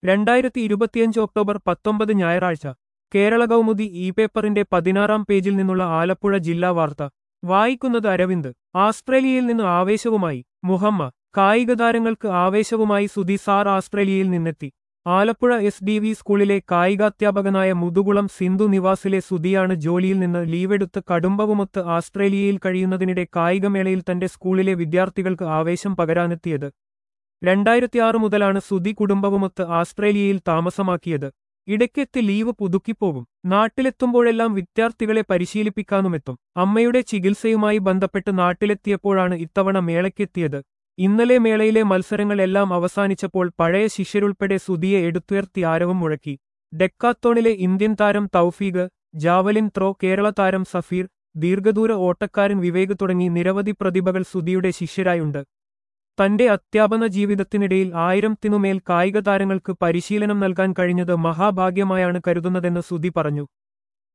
രണ്ടായിരത്തി ഇരുപത്തിയഞ്ച് ഒക്ടോബർ പത്തൊമ്പത് ഞായറാഴ്ച കേരള കൗമുദി ഇ പേപ്പറിന്റെ പതിനാറാം പേജിൽ നിന്നുള്ള ആലപ്പുഴ ജില്ലാ വാർത്ത വായിക്കുന്നത് അരവിന്ദ് ആസ്ട്രേലിയയിൽ നിന്ന് ആവേശവുമായി മുഹമ്മ കായിക താരങ്ങൾക്ക് ആവേശവുമായി സുധി സാർ ആസ്ട്രേലിയയിൽ നിന്നെത്തി ആലപ്പുഴ എസ് ഡി വി സ്കൂളിലെ കായികാധ്യാപകനായ മുതുകുളം സിന്ധു നിവാസിലെ സുധിയാണ് ജോലിയിൽ നിന്ന് ലീവെടുത്ത് കടുംബവുമൊത്ത് ആസ്ട്രേലിയയിൽ കഴിയുന്നതിനിടെ കായികമേളയിൽ തന്റെ സ്കൂളിലെ വിദ്യാർത്ഥികൾക്ക് ആവേശം പകരാനെത്തിയത് രണ്ടായിരത്തിയാറ് മുതലാണ് സുധി കുടുംബവുമൊത്ത് ആസ്ട്രേലിയയിൽ താമസമാക്കിയത് ഇടയ്ക്കെത്തി ലീവ് പുതുക്കിപ്പോകും നാട്ടിലെത്തുമ്പോഴെല്ലാം വിദ്യാർത്ഥികളെ പരിശീലിപ്പിക്കാനുമെത്തും അമ്മയുടെ ചികിത്സയുമായി ബന്ധപ്പെട്ട് നാട്ടിലെത്തിയപ്പോഴാണ് ഇത്തവണ മേളയ്ക്കെത്തിയത് ഇന്നലെ മേളയിലെ മത്സരങ്ങളെല്ലാം അവസാനിച്ചപ്പോൾ പഴയ ശിഷ്യരുൾപ്പെടെ സുധിയെ എടുത്തുയർത്തി ആരവം മുഴക്കി ഡെക്കാത്തോണിലെ ഇന്ത്യൻ താരം തൗഫീഖ് ജാവലിൻ ത്രോ കേരള താരം സഫീർ ദീർഘദൂര ഓട്ടക്കാരൻ വിവേക് തുടങ്ങി നിരവധി പ്രതിഭകൾ സുധിയുടെ ശിഷ്യരായുണ്ട് തന്റെ അധ്യാപന ജീവിതത്തിനിടയിൽ ആയിരത്തിനുമേൽ കായിക താരങ്ങൾക്ക് പരിശീലനം നൽകാൻ കഴിഞ്ഞത് മഹാഭാഗ്യമായാണ് കരുതുന്നതെന്ന് സുധി പറഞ്ഞു